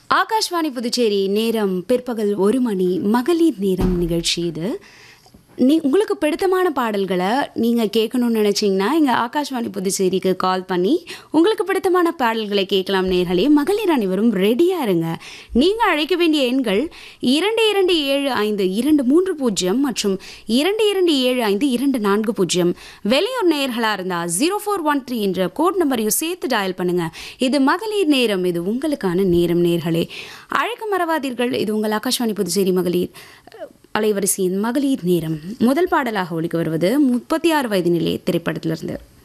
ஆகாஷ்வாணி புதுச்சேரி நேரம் பிற்பகல் ஒரு மணி மகளிர் நேரம் நிகழ்ச்சி இது நீ உங்களுக்கு பிடித்தமான பாடல்களை நீங்கள் கேட்கணும்னு நினச்சிங்கன்னா எங்கள் ஆகாஷ்வாணி புதுச்சேரிக்கு கால் பண்ணி உங்களுக்கு பிடித்தமான பாடல்களை கேட்கலாம் நேர்களே மகளிர் அனைவரும் ரெடியாக இருங்க நீங்கள் அழைக்க வேண்டிய எண்கள் இரண்டு இரண்டு ஏழு ஐந்து இரண்டு மூன்று பூஜ்ஜியம் மற்றும் இரண்டு இரண்டு ஏழு ஐந்து இரண்டு நான்கு பூஜ்ஜியம் வெளியூர் நேயர்களாக இருந்தால் ஜீரோ ஃபோர் ஒன் த்ரீ என்ற கோட் நம்பரையும் சேர்த்து டயல் பண்ணுங்கள் இது மகளிர் நேரம் இது உங்களுக்கான நேரம் நேர்களே அழைக்க மறவாதீர்கள் இது உங்கள் ஆகாஷ்வாணி புதுச்சேரி மகளிர் அலைவரிசையின் மகளிர் நேரம் முதல் பாடலாக ஒலிக்க வருவது முப்பத்தி ஆறு வயது நிலை திரைப்படத்திலிருந்து